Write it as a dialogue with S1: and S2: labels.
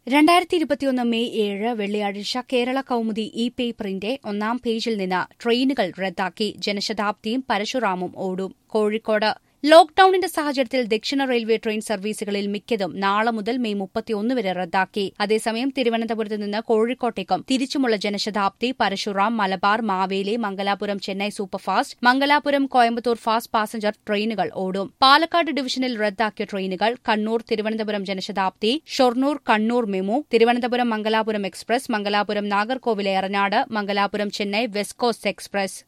S1: രണ്ടായിരത്തി ഇരുപത്തിയൊന്ന് മെയ് ഏഴ് വെള്ളിയാഴ്ച കേരള കൌമുദി ഇ പേപ്പറിന്റെ ഒന്നാം പേജിൽ നിന്ന് ട്രെയിനുകൾ റദ്ദാക്കി ജനശതാബ്ദിയും പരശുറാമും ഓടും കോഴിക്കോട് ലോക്ഡൌണിന്റെ സാഹചര്യത്തിൽ ദക്ഷിണ റെയിൽവേ ട്രെയിൻ സർവീസുകളിൽ മിക്കതും നാളെ മുതൽ മെയ് മുപ്പത്തിയൊന്ന് വരെ റദ്ദാക്കി അതേസമയം തിരുവനന്തപുരത്ത് നിന്ന് കോഴിക്കോട്ടേക്കും തിരിച്ചുമുള്ള Janshatabdi Parasuram Malabar Maveli Mangalapuram Chennai superfast Mangalapuram Coimbatore fast passenger ട്രെയിനുകൾ ഓടും പാലക്കാട് ഡിവിഷനിൽ റദ്ദാക്കിയ ട്രെയിനുകൾ Kannur Thiruvananthapuram Janshatabdi Shoranur Kannur MEMU Thiruvananthapuram Mangalapuram express Mangalapuram Nagercoil Eranad Mangalapuram Chennai west coast express